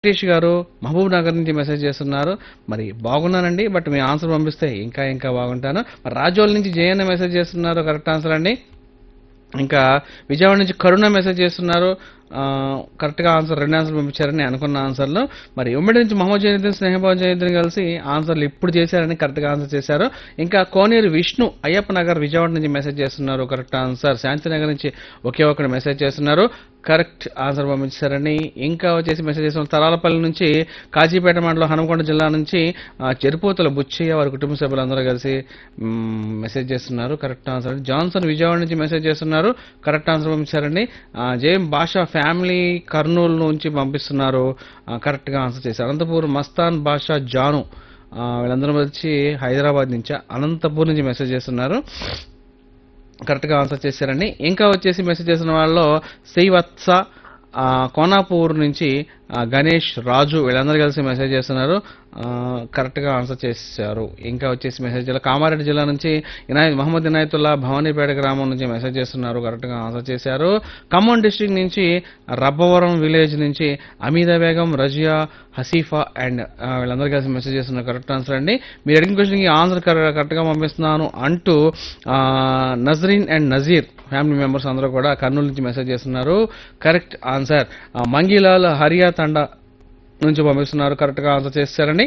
వెంకటేష్ గారు మహబూబ్ నగర్ నుంచి మెసేజ్ చేస్తున్నారు మరి బాగున్నానండి బట్ మీ ఆన్సర్ పంపిస్తే ఇంకా ఇంకా బాగుంటాను మరి రాజోల్ నుంచి జయన్న మెసేజ్ చేస్తున్నారు కరెక్ట్ ఆన్సర్ అండి ఇంకా విజయవాడ నుంచి కరుణ మెసేజ్ చేస్తున్నారు ఆ, కరెక్ట్గా ఆన్సర్ రెండు ఆన్సర్ పంపించారని అనుకున్న ఆన్సర్లు మరి ఉమ్మడి నుంచి మహమ్మద్ జయనుద్దీన్ స్నేహభావం జయనుద్దీన్ కలిసి ఆన్సర్లు ఇప్పుడు చేశారని కరెక్ట్గా ఆన్సర్ చేశారు ఇంకా కోనేరు విష్ణు అయ్యప్ప నగర్ విజయవాడ నుంచి మెసేజ్ చేస్తున్నారు కరెక్ట్ ఆన్సర్ శాంతినగర్ నుంచి ఒకే ఒకటి మెసేజ్ చేస్తున్నారు కరెక్ట్ ఆన్సర్ పంపించారని ఇంకా వచ్చేసి మెసేజ్ చేస్తున్న తరాలపల్లి నుంచి కాజీపేట మండలం హనుమకొండ జిల్లా నుంచి ఆ, చెరుపోతుల బుచ్చయ్య వారి కుటుంబ సభ్యులందరూ కలిసి మ్, మెసేజ్ చేస్తున్నారు కరెక్ట్ ఆన్సర్ జాన్సన్ విజయవాడ నుంచి మెసేజ్ చేస్తున్నారు కరెక్ట్ ఆన్సర్ పంపించారండి ఆ, జేఎం భాషా ఫ్యామిలీ కర్నూలు నుంచి పంపిస్తున్నారు ఆ, కరెక్ట్గా ఆన్సర్ చేశారు అనంతపూర్ మస్తాన్ భాషా జాను ఆ, వీళ్ళందరూ వచ్చి హైదరాబాద్ నుంచి అనంతపూర్ నుంచి మెసేజ్ చేస్తున్నారు కరెక్ట్గా ఆన్సర్ చేశారండి ఇంకా వచ్చేసి మెసేజ్ చేసిన వాళ్ళలో శ్రీవత్స ఆ, కోనాపూర్ నుంచి ఆ, గణేష్ రాజు వీళ్ళందరూ కలిసి మెసేజ్ చేస్తున్నారు ఆ, కరెక్ట్గా ఆన్సర్ చేశారు ఇంకా వచ్చేసి మెసేజ్ చేయాలి కామారెడ్డి జిల్లా నుంచి ఇనాయత్ మహమ్మద్ ఇనాయతుల్లా భవానీపేట గ్రామం నుంచి మెసేజ్ చేస్తున్నారు కరెక్ట్గా ఆన్సర్ చేశారు ఖమ్మం డిస్ట్రిక్ట్ నుంచి రబ్బవరం విలేజ్ నుంచి అమీదా బేగం రజియా హసీఫా అండ్ వీళ్ళందరూ కలిసి మెసేజ్ చేస్తున్నారు కరెక్ట్ ఆన్సర్ అండి మీరు అడిగిన క్వశ్చన్కి ఆన్సర్ కరెక్ట్గా పంపిస్తున్నాను అంటూ ఆ, Nazreen and Nazeer family members అందరూ కూడా కర్నూలు నుంచి మెసేజ్ చేస్తున్నారు కరెక్ట్ ఆన్సర్ ఆ, మంగీలాల్ హరియా తండా నుంచి పంపిస్తున్నారు కరెక్ట్గా ఆన్సర్ చేశారండి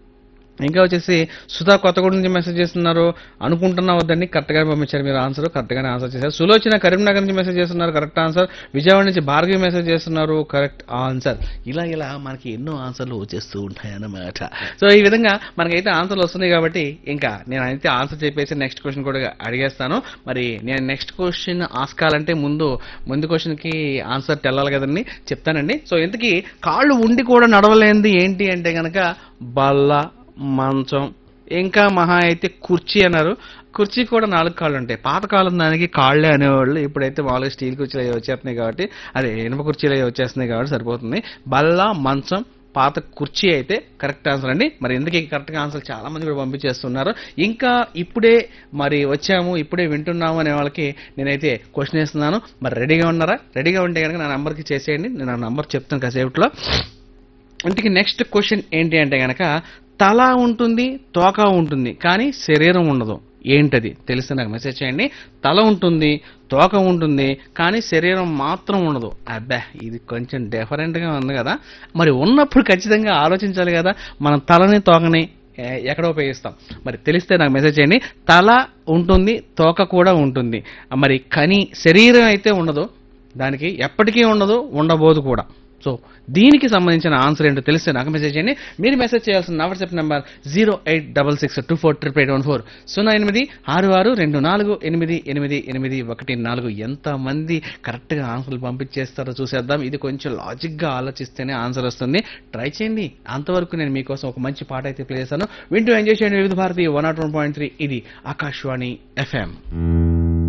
ఇంకా వచ్చేసి సుధా కొత్తగూడ నుంచి మెసేజ్ చేస్తున్నారు అనుకుంటున్నా వద్దండి కరెక్ట్గానే పంపించారు మీరు ఆన్సర్ కరెక్ట్గానే ఆన్సర్ చేశారు సులోచన కరీంనగర్ నుంచి మెసేజ్ చేస్తున్నారు కరెక్ట్ ఆన్సర్ విజయవాడ నుంచి భార్గవి మెసేజ్ చేస్తున్నారు కరెక్ట్ ఆన్సర్ ఇలా ఇలా మనకి ఎన్నో ఆన్సర్లు వచ్చేస్తూ ఉంటాయి అన్నమాట సో ఈ విధంగా మనకైతే ఆన్సర్లు వస్తున్నాయి కాబట్టి ఇంకా నేను అయితే ఆన్సర్ చెప్పేసి నెక్స్ట్ క్వశ్చన్ కూడా అడిగేస్తాను మరి నేను నెక్స్ట్ క్వశ్చన్ ఆస్కాలంటే ముందు ముందు క్వశ్చన్కి ఆన్సర్ తెల్లాలి కదండి చెప్తానండి సో ఇంతకీ కాళ్ళు ఉండి కూడా నడవలేనిది ఏంటి అంటే కనుక బల్ల మంచం ఇంకా మహా అయితే కుర్చీ అన్నారు కుర్చీ కూడా నాలుగు కాళ్ళు ఉంటాయి పాతకాలం దానికి కాళ్ళే అనేవాళ్ళు ఇప్పుడైతే మామూలుగా స్టీల్ కుర్చీలు అవి వచ్చేస్తున్నాయి కాబట్టి అదే ఇనుప కుర్చీలు అవి వచ్చేస్తున్నాయి కాబట్టి సరిపోతుంది బల్ల మంచం పాత కుర్చీ అయితే కరెక్ట్ ఆన్సర్ అండి మరి ఎందుకు కరెక్ట్గా ఆన్సర్ చాలా మంది కూడా పంపించేస్తున్నారు ఇంకా ఇప్పుడే మరి వచ్చాము ఇప్పుడే వింటున్నాము అనే వాళ్ళకి నేనైతే క్వశ్చన్ వేస్తున్నాను మరి రెడీగా ఉన్నారా రెడీగా ఉంటే కనుక నా నంబర్కి చేసేయండి నేను ఆ నంబర్ చెప్తాను కాసేపట్లో ఇంటికి నెక్స్ట్ క్వశ్చన్ ఏంటి అంటే గనక తల ఉంటుంది తోక ఉంటుంది కానీ శరీరం ఉండదు ఏంటది తెలిస్తే నాకు మెసేజ్ చేయండి తల ఉంటుంది తోక ఉంటుంది కానీ శరీరం మాత్రం ఉండదు అబ్బా ఇది కొంచెం డిఫరెంట్గా ఉంది కదా మరి ఉన్నప్పుడు ఖచ్చితంగా ఆలోచించాలి కదా మనం తలని తోకని ఏ, ఎక్కడ ఉపయోగిస్తాం మరి తెలిస్తే నాకు మెసేజ్ చేయండి తల ఉంటుంది తోక కూడా ఉంటుంది మరి కని శరీరం అయితే ఉండదు దానికి ఎప్పటికీ ఉండదు ఉండబోదు కూడా సో దీనికి సంబంధించిన ఆన్సర్ ఏంటో తెలిస్తే నాకు మెసేజ్ చేయండి మీరు మెసేజ్ చేయాల్సిన నా WhatsApp number zero eight double six two four triple eight one four సున్నా ఎనిమిది ఆరు ఆరు రెండు నాలుగు ఎనిమిది ఎనిమిది ఎనిమిది ఒకటి నాలుగు ఎంతమంది కరెక్ట్గా ఆన్సర్లు పంపించేస్తారో చూసేద్దాం ఇది కొంచెం లాజిక్గా ఆలోచిస్తేనే ఆన్సర్ వస్తుంది ట్రై చేయండి అంతవరకు నేను మీకోసం ఒక మంచి పాట అయితే ప్లే చేస్తాను వింటూ ఎంజాయ్ చేయండి వివిధ Bharati one not one point three ఇది ఆకాశవాణి ఎఫ్ఎం